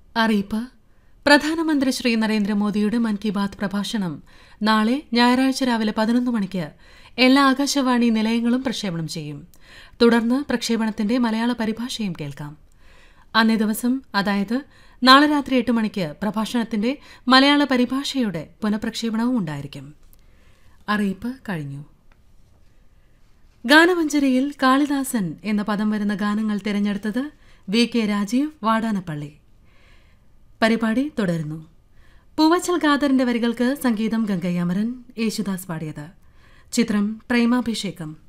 അറിയിപ്പ് പ്രധാനമന്ത്രി ശ്രീ നരേന്ദ്രമോദിയുടെ മൻ കി ബാത് പ്രഭാഷണം നാളെ ഞായറാഴ്ച രാവിലെ പതിനൊന്ന് മണിക്ക് എല്ലാ ആകാശവാണി നിലയങ്ങളും പ്രക്ഷേപണം ചെയ്യും തുടർന്ന് പ്രക്ഷേപണത്തിന്റെ മലയാള പരിഭാഷയും കേൾക്കാം അന്നേ ദിവസം അതായത് നാളെ രാത്രി എട്ട് മണിക്ക് പ്രഭാഷണത്തിന്റെ മലയാള പരിഭാഷയുടെ പുനഃപ്രക്ഷേപണവും ഉണ്ടായിരിക്കും അറിയിപ്പ് കഴിഞ്ഞു ഗാനമഞ്ജരിയിൽ കാളിദാസൻ എന്ന പദം വരുന്ന ഗാനങ്ങൾ തിരഞ്ഞെടുത്തത് വി കെ രാജീവ് വാടാനപ്പള്ളി പരിപാടി തുടരുന്നു പൂവച്ചൽ ഖാദറിന്റെ വരികൾക്ക് സംഗീതം ഗംഗയ്യമരൻ യേശുദാസ് പാടിയത് ചിത്രം പ്രേമാഭിഷേകം